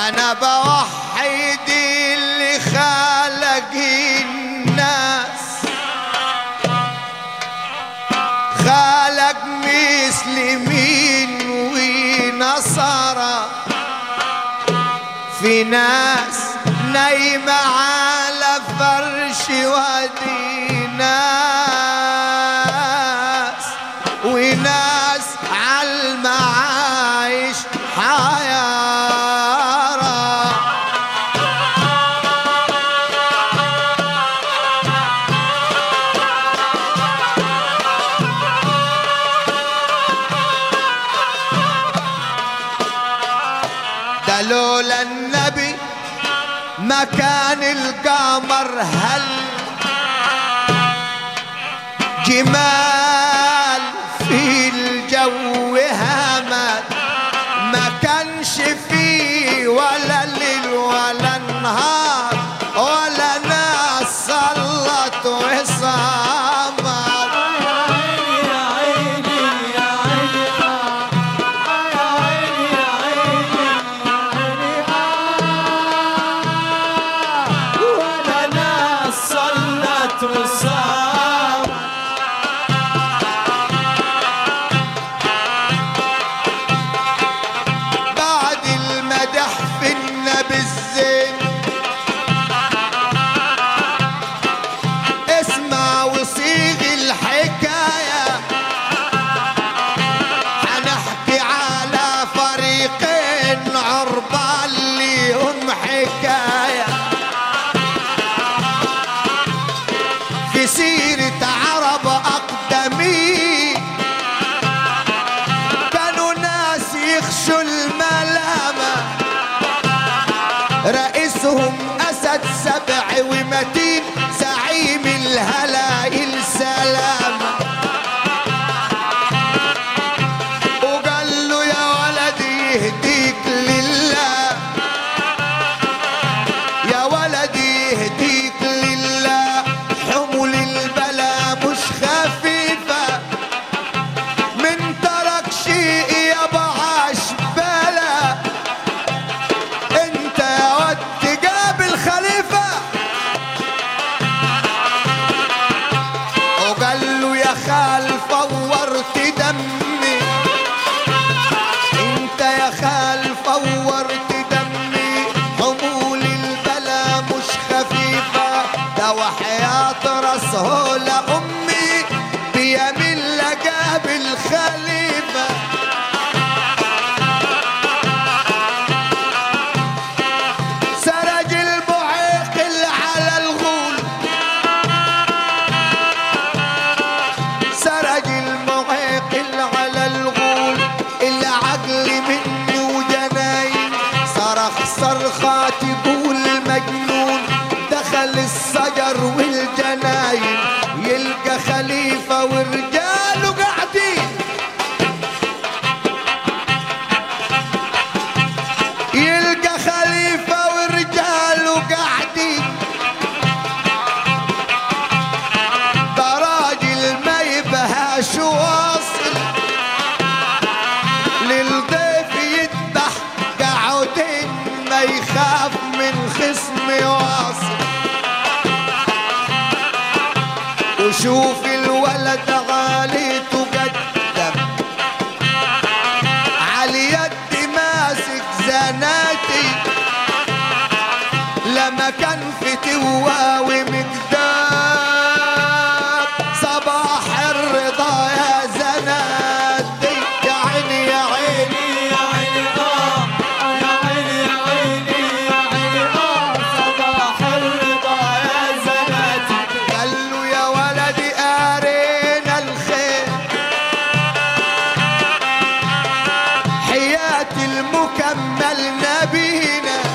انا بوحد اللي خلق الناس خلق مسلمين ونصارى في ناس نايمة على فرش ودي ناس وناس على المعايش حيارى ده لولا النبي ما كان القمر هل جمال في الجو همل ما كانش فيه ولا ليل ولا نهار ولا ناس صلت وصامت يا عيني يا عيني يا عيني يا عيني يا عيني ولا ناس صلت وصام بعد المدح في النبي الزين اسمع وصيغ الحكاية هنحكي على فريقين عربان ليهم حكاية في سيرة عرب أقدمين كانوا ناس يخشوا الملامة رئيسهم أسد سبع ومتين زعيم الهلايل سلامة وقال له يا ولد يهديك لله يا ولد يهديك لله حمل البلا مش خفيفه من ترك شيء يبعش بلا انت يا ود تقابل خليفة وقال له يا خال فورت دمي انت يا خال فورت دمي حمول البلا مش خفيفة ده وحياة راسه لأمي بيمين لقاب الخليفة سرج البعيق اللي على الغول سرج المعيق اللي على الغول اللي عقل منه جناين صرخ صرخات يقول المجنون دخل الشجر والجناين يلقى خليفة ورجاله قاعدين يلقى خليفة ورجاله قاعدين ده راجل ما يبهاش واصل للضيف يذبح قعدين ما يخاف من خصم واصل وشوف الولد غالي تقدم على يد ماسك زناتي لما كان في توا ومقدار صباح الرضا يا زناتي يا عيني يا عيني يا عيني آه يا عيني يا عيني يا عيني آه صباح الرضا يا زناتي قال له يا ولدي أرينا الخير حياة المكمل نبينا